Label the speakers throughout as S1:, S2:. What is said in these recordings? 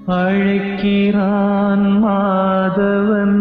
S1: அழைக்கிறான் மாதவன்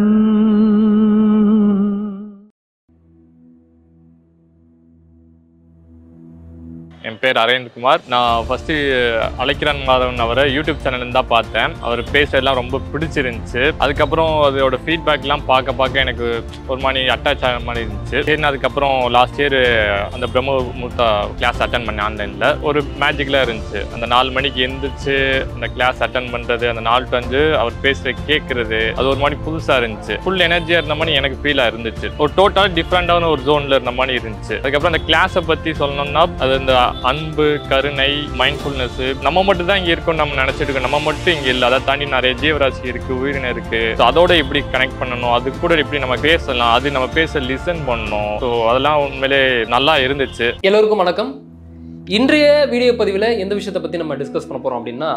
S2: என் பேர் அரவிந்த்குமார் நான் ஃபஸ்ட்டு அழைக்கிறான் மாதவன் அவரை யூடியூப் சேனல்லேருந்து தான் பார்த்தேன் அவர் பேசுறதெல்லாம் ரொம்ப பிடிச்சிருந்துச்சு அதுக்கப்புறம் அதோட ஃபீட்பேக்லாம் பார்க்க பார்க்க எனக்கு ஒரு மாதிரி அட்டாச் ஆகிற மாதிரி இருந்துச்சு சரி நான் அதுக்கப்புறம் லாஸ்ட் இயர் அந்த பிரம்ம முகூர்த்தா கிளாஸ் அட்டன் பண்ணேன் ஆன்லைனில் ஒரு மேஜிக்கலாக இருந்துச்சு அந்த நாலு மணிக்கு எந்திரிச்சு அந்த கிளாஸ் அட்டன் பண்ணுறது அந்த நாலு டு அஞ்சு அவர் பேசுகிற கேட்குறது அது ஒரு மாதிரி புதுசாக இருந்துச்சு ஃபுல் எனர்ஜியாக இருந்த மாதிரி எனக்கு ஃபீலாக இருந்துச்சு ஒரு டோட்டலாக டிஃப்ரெண்டான ஒரு ஜோனில் இருந்த மாதிரி இருந்துச்சு அதுக்கப்புறம் அந்த கிளாஸை பற்றி சொல்லணும்னா அது இந்த அன்பு கருணை மைண்ட்ஃபுல்னஸ் நம்ம மட்டும் தான் இங்கே இருக்கோம் நம்ம நினச்சிட்டு இருக்கோம் நம்ம மட்டும் இங்கே இல்லை அதை தாண்டி நிறைய ஜீவராசி இருக்குது உயிரினம் இருக்குது ஸோ அதோட எப்படி கனெக்ட் பண்ணணும் அது கூட எப்படி நம்ம பேசலாம் அது நம்ம பேச லிசன் பண்ணணும் ஸோ அதெல்லாம் உண்மையிலே நல்லா இருந்துச்சு
S3: எல்லோருக்கும் வணக்கம் இன்றைய வீடியோ பதிவில் எந்த விஷயத்தை பற்றி நம்ம டிஸ்கஸ் பண்ண போகிறோம் அப்படின்னா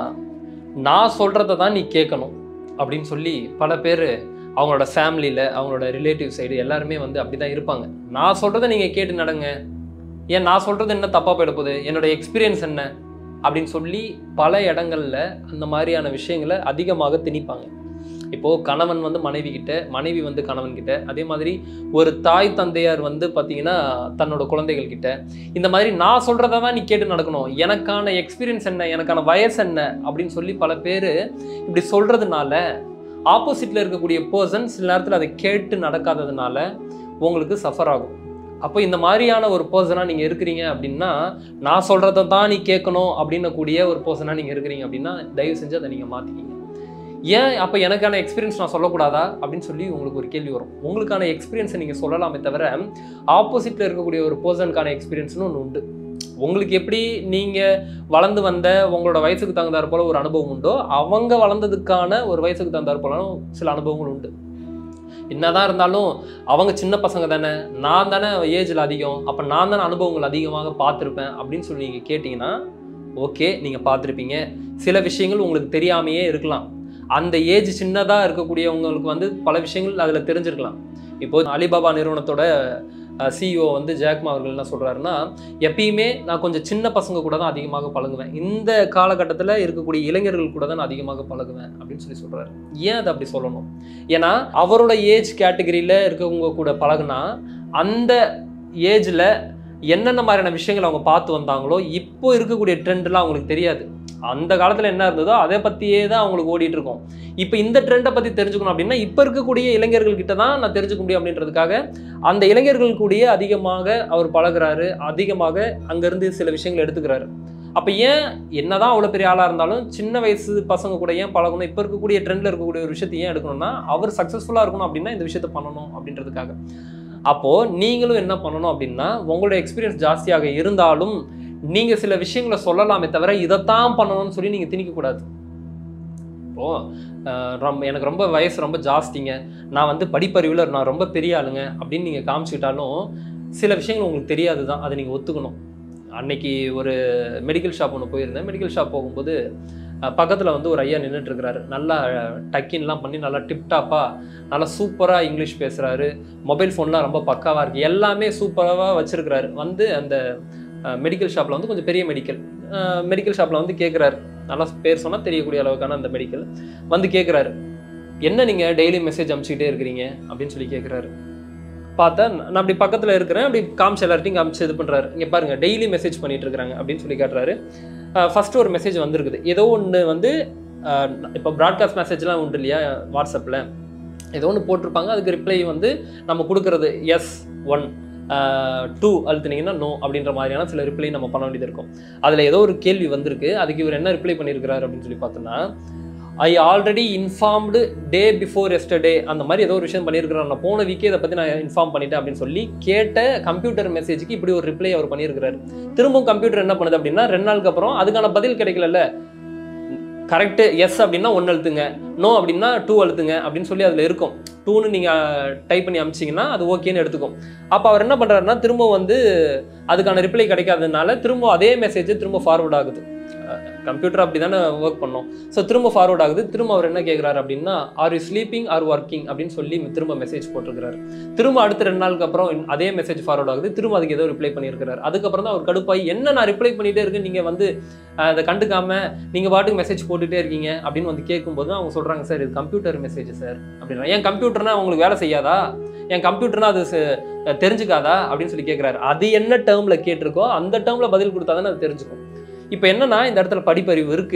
S3: நான் சொல்கிறத தான் நீ கேட்கணும் அப்படின்னு சொல்லி பல பேர் அவங்களோட ஃபேமிலியில் அவங்களோட ரிலேட்டிவ் சைடு எல்லாருமே வந்து அப்படி தான் இருப்பாங்க நான் சொல்கிறத நீங்கள் கேட்டு நடங்க ஏன் நான் சொல்கிறது என்ன தப்பாக போயிட போகுது என்னோட எக்ஸ்பீரியன்ஸ் என்ன அப்படின்னு சொல்லி பல இடங்கள்ல அந்த மாதிரியான விஷயங்களை அதிகமாக திணிப்பாங்க இப்போது கணவன் வந்து மனைவி கிட்ட மனைவி வந்து கணவன் கிட்ட அதே மாதிரி ஒரு தாய் தந்தையார் வந்து பார்த்தீங்கன்னா தன்னோட குழந்தைகள் கிட்ட இந்த மாதிரி நான் சொல்கிறத தான் நீ கேட்டு நடக்கணும் எனக்கான எக்ஸ்பீரியன்ஸ் என்ன எனக்கான வயசு என்ன அப்படின்னு சொல்லி பல பேர் இப்படி சொல்கிறதுனால ஆப்போசிட்டில் இருக்கக்கூடிய பர்சன் சில நேரத்தில் அதை கேட்டு நடக்காததுனால உங்களுக்கு சஃபர் ஆகும் அப்போ இந்த மாதிரியான ஒரு பர்சனாக நீங்கள் இருக்கிறீங்க அப்படின்னா நான் சொல்கிறத தான் நீ கேட்கணும் அப்படின்னக்கூடிய ஒரு பர்சனாக நீங்கள் இருக்கிறீங்க அப்படின்னா தயவு செஞ்சு அதை நீங்கள் மாற்றிக்கிங்க ஏன் அப்போ எனக்கான எக்ஸ்பீரியன்ஸ் நான் சொல்லக்கூடாதா அப்படின்னு சொல்லி உங்களுக்கு ஒரு கேள்வி வரும் உங்களுக்கான எக்ஸ்பீரியன்ஸை நீங்கள் சொல்லலாமே தவிர ஆப்போசிட்டில் இருக்கக்கூடிய ஒரு பர்சனுக்கான எக்ஸ்பீரியன்ஸ்னு ஒன்று உண்டு உங்களுக்கு எப்படி நீங்கள் வளர்ந்து வந்த உங்களோட வயசுக்கு தகுந்தாற் போல ஒரு அனுபவம் உண்டோ அவங்க வளர்ந்ததுக்கான ஒரு வயசுக்கு தகுந்தாற் போல சில அனுபவங்கள் உண்டு என்னதான் இருந்தாலும் அவங்க சின்ன பசங்க தானே நான் தானே ஏஜில் அதிகம் அப்போ நான் தானே அனுபவங்கள் அதிகமாக பார்த்துருப்பேன் அப்படின்னு சொல்லி நீங்கள் கேட்டிங்கன்னா ஓகே நீங்கள் பார்த்துருப்பீங்க சில விஷயங்கள் உங்களுக்கு தெரியாமையே இருக்கலாம் அந்த ஏஜ் சின்னதாக இருக்கக்கூடியவங்களுக்கு வந்து பல விஷயங்கள் அதில் தெரிஞ்சிருக்கலாம் இப்போ அலிபாபா நிறுவனத்தோட சிஇஓ வந்து ஜாக்மா அவர்கள் என்ன சொல்கிறாருன்னா எப்பயுமே நான் கொஞ்சம் சின்ன பசங்க கூட தான் அதிகமாக பழகுவேன் இந்த காலகட்டத்தில் இருக்கக்கூடிய இளைஞர்கள் கூட தான் நான் அதிகமாக பழகுவேன் அப்படின்னு சொல்லி சொல்கிறாரு ஏன் அதை அப்படி சொல்லணும் ஏன்னா அவரோட ஏஜ் கேட்டகரியில் இருக்கவங்க கூட பழகுனா அந்த ஏஜில் என்னென்ன மாதிரியான விஷயங்கள் அவங்க பார்த்து வந்தாங்களோ இப்போ இருக்கக்கூடிய ட்ரெண்ட்லாம் அவங்களுக்கு தெரியாது அந்த காலத்தில் என்ன இருந்ததோ அதை பற்றியே தான் அவங்களுக்கு ஓடிட்டு இருக்கும் இப்போ இந்த ட்ரெண்டை பற்றி தெரிஞ்சுக்கணும் அப்படின்னா இப்போ இருக்கக்கூடிய இளைஞர்கள் கிட்ட தான் நான் தெரிஞ்சுக்க முடியும் அப்படின்றதுக்காக அந்த இளைஞர்கள் கூடயே அதிகமாக அவர் பழகுறாரு அதிகமாக அங்கேருந்து சில விஷயங்கள் எடுத்துக்கிறாரு அப்போ ஏன் என்னதான் அவ்வளோ பெரிய ஆளாக இருந்தாலும் சின்ன வயசு பசங்க கூட ஏன் பழகணும் இப்போ இருக்கக்கூடிய ட்ரெண்டில் இருக்கக்கூடிய ஒரு விஷயத்தை ஏன் எடுக்கணும்னா அவர் சக்ஸஸ்ஃபுல்லாக இருக்கணும் அப்படின்னா இந்த விஷயத்த பண்ணணும் அப்படின்றதுக்காக அப்போது நீங்களும் என்ன பண்ணணும் அப்படின்னா உங்களோட எக்ஸ்பீரியன்ஸ் ஜாஸ்தியாக இருந்தாலும் நீங்கள் சில விஷயங்களை சொல்லலாமே தவிர இதைத்தான் பண்ணணும்னு சொல்லி நீங்கள் திணிக்கக்கூடாது இப்போது ரொம்ப எனக்கு ரொம்ப வயசு ரொம்ப ஜாஸ்திங்க நான் வந்து படிப்பறிவில் நான் ரொம்ப பெரிய ஆளுங்க அப்படின்னு நீங்கள் காமிச்சிக்கிட்டாலும் சில விஷயங்கள் உங்களுக்கு தெரியாது தான் அதை நீங்கள் ஒத்துக்கணும் அன்னைக்கு ஒரு மெடிக்கல் ஷாப் ஒன்று போயிருந்தேன் மெடிக்கல் ஷாப் போகும்போது பக்கத்தில் வந்து ஒரு ஐயா நின்றுட்டு இருக்கிறாரு நல்லா டக்கின்லாம் பண்ணி நல்லா டிப்டாப்பாக நல்லா சூப்பராக இங்கிலீஷ் பேசுகிறாரு மொபைல் ஃபோன்லாம் ரொம்ப பக்காவாக இருக்குது எல்லாமே சூப்பராக வச்சுருக்கிறாரு வந்து அந்த மெடிக்கல் ஷாப்பில் வந்து கொஞ்சம் பெரிய மெடிக்கல் மெடிக்கல் ஷாப்பில் வந்து கேட்குறாரு நல்லா பேர் சொன்னால் தெரியக்கூடிய அளவுக்கான அந்த மெடிக்கல் வந்து கேட்குறாரு என்ன நீங்கள் டெய்லி மெசேஜ் அனுப்பிச்சிக்கிட்டே இருக்கிறீங்க அப்படின்னு சொல்லி கேட்குறாரு பார்த்தா நான் அப்படி பக்கத்தில் இருக்கிறேன் அப்படி காமிச்சு எல்லார்ட்டையும் காமிச்சு இது பண்ணுறாரு இங்கே பாருங்கள் டெய்லி மெசேஜ் பண்ணிட்டு இருக்கிறாங்க அப்படின்னு சொல்லி காட்டுறாரு ஃபஸ்ட்டு ஒரு மெசேஜ் வந்திருக்குது ஏதோ ஒன்று வந்து இப்போ ப்ராட்காஸ்ட் மெசேஜ்லாம் உண்டு இல்லையா வாட்ஸ்அப்பில் ஏதோ ஒன்று போட்டிருப்பாங்க அதுக்கு ரிப்ளை வந்து நம்ம கொடுக்குறது எஸ் ஒன் டூ அழுத்துனீங்கன்னா நோ அப்படின்ற மாதிரியான சில ரிப்ளை நம்ம பண்ண வேண்டியது இருக்கும் அதில் ஏதோ ஒரு கேள்வி வந்திருக்கு அதுக்கு இவர் என்ன ரிப்ளை பண்ணியிருக்கிறாரு அப்படின்னு சொல்லி பார்த்தோன்னா I already informed day before yesterday அந்த மாதிரி ஏதோ ஒரு விஷயம் பண்ணியிருக்கிறார் நான் போன வீக்கே இதை பற்றி நான் இன்ஃபார்ம் பண்ணிட்டேன் அப்படின்னு சொல்லி கேட்ட கம்ப்யூட்டர் மெசேஜுக்கு இப்படி ஒரு ரிப்ளை அவர் பண்ணியிருக்கிறாரு திரும்பவும் கம்ப்யூட்டர் என்ன பண்ணுது அப்படின்னா ரெண்டு நாளுக்கு அப்புறம் அதுக்கான பதில் கிடைக்கலல்ல கரெக்டு எஸ் அப்படின்னா ஒன்று அழுத்துங்க நோ அப்படின்னா டூ அழுத்துங்க அப்படின்னு சொல்லி அதில் இருக்கும் டூன்னு நீங்கள் டைப் பண்ணி அமிச்சிங்கன்னா அது ஓகேன்னு எடுத்துக்கும் அப்போ அவர் என்ன பண்ணுறாருன்னா திரும்ப வந்து அதுக்கான ரிப்ளை கிடைக்காததுனால திரும்ப அதே மெசேஜ் திரும்ப ஃபார்வர்ட் ஆகுது கம்ப்யூட்டர் அப்படி தானே ஒர்க் பண்ணோம் ஸோ திரும்ப ஃபார்வர்ட் ஆகுது திரும்ப அவர் என்ன கேட்குறாரு அப்படின்னா are you sleeping or working அப்படின்னு சொல்லி திரும்ப மெசேஜ் போட்டிருக்கிறாரு திரும்ப அடுத்த ரெண்டு நாளுக்கு அப்புறம் இன்- அதே மெசேஜ் ஃபார்வர்ட் ஆகுது திரும்ப அதுக்கு ஏதோ ரிப்ளை பண்ணியிருக்கிறாரு அதுக்கப்புறம் தான் அவர் கடுப்பாய் என்ன நான் ரிப்ளை பண்ணிட்டே இருக்கேன் நீங்கள் வந்து அஹ், அதை கண்டுக்காம நீங்கள் பாட்டுக்கு மெசேஜ் போட்டுட்டே இருக்கீங்க அப்படின்னு வந்து கேட்கும்போது அவங்க சொல்கிறாங்க சார் இது கம்ப்யூட்டர் மெசேஜ் சார் அப்படின்னா என் கம்ப்யூட்டர்னா உங்களுக்கு வேலை செய்யாதா என் கம்ப்யூட்டர்னா அது ச- தெரிஞ்சுக்காதா அப்படின்னு சொல்லி கேட்குறாரு அது என்ன டேர்மில் கேட்டிருக்கோ அந்த டேர்மில் பதில் கொடுத்தா தானே அது தெரிஞ்சுக்கும் இப்போ என்னன்னா இந்த இடத்துல படிப்பறிவு இருக்கு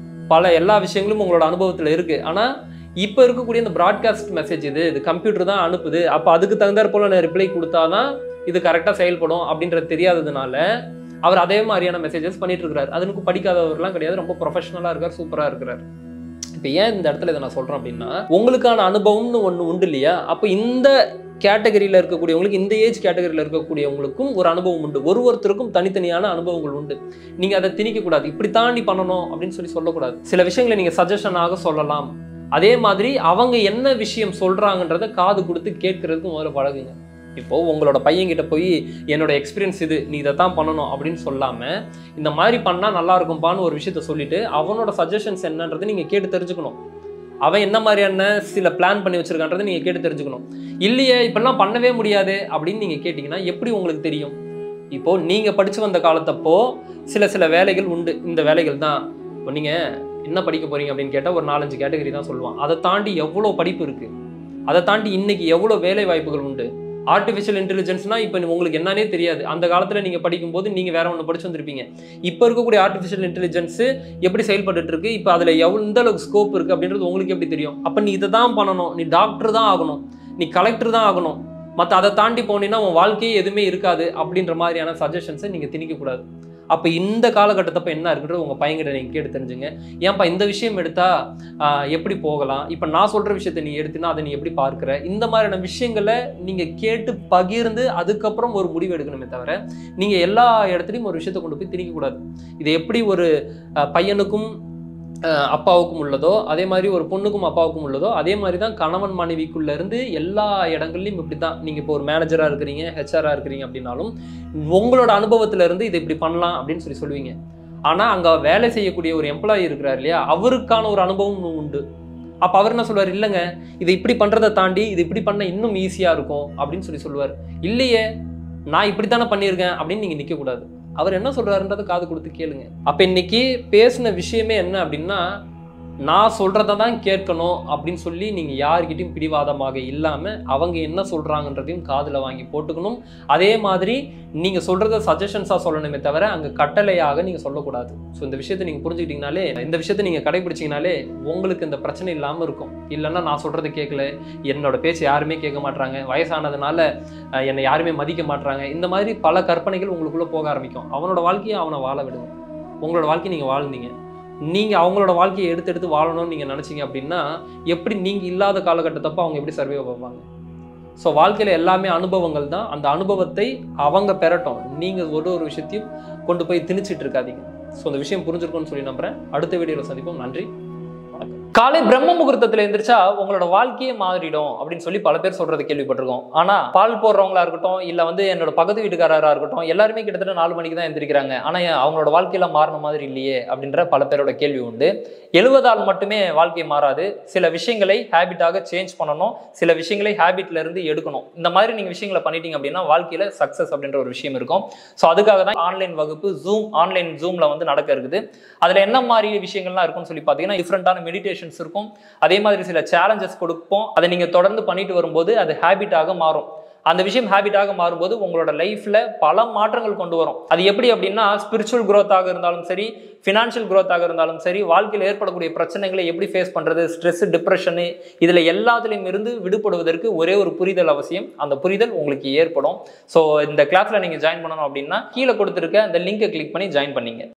S3: பல எல்லா விஷயங்களும் உங்களோட அனுபவத்தில் இருக்கு ஆனால் இப்போ இருக்கக்கூடிய இந்த ப்ராட்காஸ்ட் மெசேஜ் இது இது கம்ப்யூட்டர் தான் அனுப்புது அப்போ அதுக்கு தகுந்தாற் போல நான் ரிப்ளை கொடுத்தாதான் இது கரெக்டாக செயல்படும் அப்படின்றது தெரியாததுனால அவர் அதே மாதிரியான மெசேஜஸ் பண்ணிட்டு இருக்கிறார் அதுக்கு படிக்காதவர்லாம் கிடையாது ரொம்ப ப்ரொஃபஷனலாக இருக்கார் சூப்பராக இருக்கிறார் இப்போ ஏன் இந்த இடத்துல இதை நான் சொல்கிறேன் அப்படின்னா உங்களுக்கான அனுபவம்னு ஒன்று உண்டு இல்லையா அப்போ இந்த கேட்டகரியில் இருக்கக்கூடியவங்களுக்கு இந்த ஏஜ் கேட்டகரியில் இருக்கக்கூடியவங்களுக்கும் ஒரு அனுபவம் உண்டு ஒரு ஒருத்தருக்கும் தனித்தனியான அனுபவங்கள் உண்டு நீங்கள் அதை திணிக்கக்கூடாது இப்படி தாண்டி பண்ணணும் அப்படின்னு சொல்லி சொல்லக்கூடாது சில விஷயங்களை நீங்கள் சஜஷனாக சொல்லலாம் அதே மாதிரி அவங்க என்ன விஷயம் சொல்கிறாங்கன்றத காது கொடுத்து கேட்கறதுக்கு முதல்ல பழகுங்க இப்போ உங்களோட பையன்கிட்ட போய் என்னோட எக்ஸ்பீரியன்ஸ் இது நீ இதை தான் பண்ணணும் அப்படின்னு சொல்லாம இந்த மாதிரி பண்ணா நல்லா இருக்கும்பான்னு ஒரு விஷயத்த சொல்லிட்டு அவனோட சஜஷன்ஸ் என்னன்றதை நீங்க கேட்டு தெரிஞ்சுக்கணும் அவன் என்ன மாதிரியான சில பிளான் பண்ணி வச்சிருக்கான்றதை நீங்க கேட்டு தெரிஞ்சுக்கணும் இல்லையே இப்பெல்லாம் பண்ணவே முடியாது அப்படின்னு நீங்க கேட்டீங்கன்னா எப்படி உங்களுக்கு தெரியும் இப்போ நீங்க படிச்சு வந்த காலத்தப்போ சில சில வேலைகள் உண்டு இந்த வேலைகள் தான் இப்போ நீங்க என்ன படிக்க போறீங்க அப்படின்னு கேட்டா ஒரு நாலஞ்சு கேட்டகரி தான் சொல்லுவான் அதை தாண்டி எவ்வளோ படிப்பு இருக்கு அதை தாண்டி இன்னைக்கு எவ்வளோ வேலை வாய்ப்புகள் உண்டு ஆர்டிஃபிஷியல் இன்டெலிஜென்ஸ்னா இப்போ உங்களுக்கு என்னன்னே தெரியாது அந்த காலத்தில் நீங்கள் படிக்கும்போது நீங்கள் வேற ஒன்று படிச்சு வந்திருப்பீங்க இப்போ இருக்கக்கூடிய ஆர்டிஃபிஷியல் இன்டெலிஜென்ஸ் எப்படி செயல்பட்டு இருக்கு இப்போ அதில் எவ்வளோ எந்த அளவுக்கு ஸ்கோப் இருக்குது அப்படின்றது உங்களுக்கு எப்படி தெரியும் அப்போ நீ இதை தான் பண்ணணும் நீ டாக்டர் தான் ஆகணும் நீ கலெக்டர் தான் ஆகணும் மற்ற அதை தாண்டி போனீங்கன்னா உன் வாழ்க்கையே எதுவுமே இருக்காது அப்படின்ற மாதிரியான சஜஷன்ஸை நீங்கள் திணிக்கக்கூடாது அப்போ இந்த காலகட்டத்தப்ப என்ன இருக்குன்றது உங்கள் பையன்கிட்ட நீங்கள் கேட்டு தெரிஞ்சுங்க ஏன்பா இந்த விஷயம் எடுத்தா ஆஹ், எப்படி போகலாம் இப்போ நான் சொல்கிற விஷயத்தை நீ எடுத்தினா அதை நீ எப்படி பார்க்குற இந்த மாதிரியான விஷயங்களை நீங்கள் கேட்டு பகிர்ந்து அதுக்கப்புறம் ஒரு முடிவு எடுக்கணுமே தவிர நீங்கள் எல்லா இடத்துலையும் ஒரு விஷயத்தை கொண்டு போய் திணிக்கக்கூடாது இது எப்படி ஒரு ஆஹ், பையனுக்கும் ஆஹ், அப்பாவுக்கும் உள்ளதோ அதே மாதிரி ஒரு பொண்ணுக்கும் அப்பாவுக்கும் உள்ளதோ அதே மாதிரி தான் கணவன் மனைவிக்குள்ள இருந்து எல்லா இடங்கள்லையும் இப்படி தான் நீங்கள் இப்போ ஒரு மேனேஜராக இருக்கிறீங்க ஹெச்ஆராக இருக்கிறீங்க அப்படின்னாலும் உங்களோட அனுபவத்துல இருந்து இதை இப்படி பண்ணலாம் அப்படின்னு சொல்லி சொல்லுவீங்க ஆனால் அங்கே வேலை செய்யக்கூடிய ஒரு எம்ப்ளாயி இருக்கிறார் இல்லையா அவருக்கான ஒரு அனுபவம் உண்டு அப்போ அவர் என்ன சொல்வார் இல்லைங்க இதை இப்படி பண்ணுறதை தாண்டி இது இப்படி பண்ண இன்னும் ஈஸியாக இருக்கும் அப்படின்னு சொல்லி சொல்லுவார் இல்லையே நான் இப்படி தானே பண்ணியிருக்கேன் அப்படின்னு நீங்கள் நிற்கக்கூடாது அவர் என்ன சொல்றாருன்றதை காது கொடுத்து கேளுங்க அப்போ இன்னைக்கு பேசின விஷயமே என்ன அப்படின்னா நான் சொல்றத தான் கேட்கணும் அப்படின்னு சொல்லி நீங்க யார்கிட்டயும் பிடிவாதமாக இல்லாம அவங்க என்ன சொல்றாங்கன்றதையும் காதுல வாங்கி போட்டுக்கணும் அதே மாதிரி நீங்க சொல்றத சஜஷன்ஸா சொல்லணுமே தவிர அங்க கட்டளையாக நீங்க சொல்லக்கூடாது ஸோ இந்த விஷயத்தை நீங்க புரிஞ்சுக்கிட்டீங்கனாலே இந்த விஷயத்தை நீங்க கடைபிடிச்சீங்கனாலே உங்களுக்கு இந்த பிரச்சனை இல்லாம இருக்கும் இல்லைன்னா நான் சொல்றது கேட்கல என்னோட பேச்சு யாருமே கேட்க மாட்டாங்க வயசானதுனால அஹ், என்னை யாருமே மதிக்க மாட்டாங்க இந்த மாதிரி பல கற்பனைகள் உங்களுக்குள்ள போக ஆரம்பிக்கும் அவனோட வாழ்க்கையை அவனை வாழ விடுங்க உங்களோட வாழ்க்கையை நீங்க வாழ்ந்தீங்க நீங்க அவங்களோட வாழ்க்கையை எடுத்து எடுத்து வாழணும்னு நீங்க நினைச்சீங்க அப்படின்னா எப்படி நீங்க இல்லாத காலகட்டத்தப்ப அவங்க எப்படி சர்வே பண்ணுவாங்க ஸோ வாழ்க்கையில எல்லாமே அனுபவங்கள் தான் அந்த அனுபவத்தை அவங்க பெறட்டும் நீங்க ஒரு ஒரு விஷயத்தையும் கொண்டு போய் திணிச்சிட்டு இருக்காதீங்க ஸோ அந்த விஷயம் புரிஞ்சிருக்கும்னு சொல்லி நம்புறேன் அடுத்த வீடியோவில் சந்திப்போம் நன்றி வணக்கம். காலை பிரம்ம முகூர்த்தத்துல எந்திரிச்சா உங்களோட வாழ்க்கையே மாறிடும் அப்படின்னு சொல்லி பல பேர் சொல்றது கேள்விப்பட்டிருக்கோம் ஆனா பால் போடுறவங்களா இருக்கட்டும் இல்ல வந்து என்னோட பக்கத்து வீட்டுக்காரரா இருக்கட்டும் எல்லாருமே கிட்டத்தட்ட நாலு மணிக்கு தான் எந்திரிக்கிறாங்க ஆனா ஏன் அவங்களோட வாழ்க்கையில மாறின மாதிரி இல்லையே அப்படின்ற பல பேரோட கேள்வி உண்டு எழுவதால் மட்டுமே வாழ்க்கை மாறாது சில விஷயங்களை ஹேபிட்டாக சேஞ்ச் பண்ணணும் சில விஷயங்களை ஹேபிட்ல இருந்து எடுக்கணும் இந்த மாதிரி நீங்க விஷயங்களை பண்ணிட்டீங்க அப்படின்னா வாழ்க்கையில சக்சஸ் அப்படின்ற ஒரு விஷயம் இருக்கும் ஸோ அதுக்காக தான் ஆன்லைன் வகுப்பு ஜூம் ஆன்லைன் ஜூம்ல வந்து நடக்க இருக்குது அதுல என்ன மாதிரி விஷயங்கள்லாம் இருக்கும்னு சொல்லி பார்த்தீங்கன்னா டிஃப்ரெண்டான மெடிடேஷன்ஸ் இருக்கும் அதே மாதிரி சில சேலஞ்சஸ் கொடுப்போம் அதை நீங்க தொடர்ந்து பண்ணிட்டு வரும்போது அது ஹேபிட்டாக மாறும் அந்த விஷயம் ஹேபிட்டாக மாறும்போது உங்களோட லைஃப்ல பல மாற்றங்கள் கொண்டு வரும் அது எப்படி அப்படின்னா ஸ்பிரிச்சுவல் growth-ஆக இருந்தாலும் சரி ஃபினான்ஷியல் growth-ஆக இருந்தாலும் சரி வாழ்க்கையில் ஏற்படக்கூடிய பிரச்சனைகளை எப்படி ஃபேஸ் பண்றது ஸ்ட்ரெஸ் டிப்ரெஷனு இதுல எல்லாத்துலேயும் இருந்து விடுபடுவதற்கு ஒரே ஒரு புரிதல் அவசியம் அந்த புரிதல் உங்களுக்கு ஏற்படும் ஸோ இந்த கிளாஸ்ல நீங்க ஜாயின் பண்ணணும் அப்படின்னா கீழே கொடுத்துருக்க அந்த லிங்கை கிளிக் பண்ணி ஜாயின் பண்ணீங்க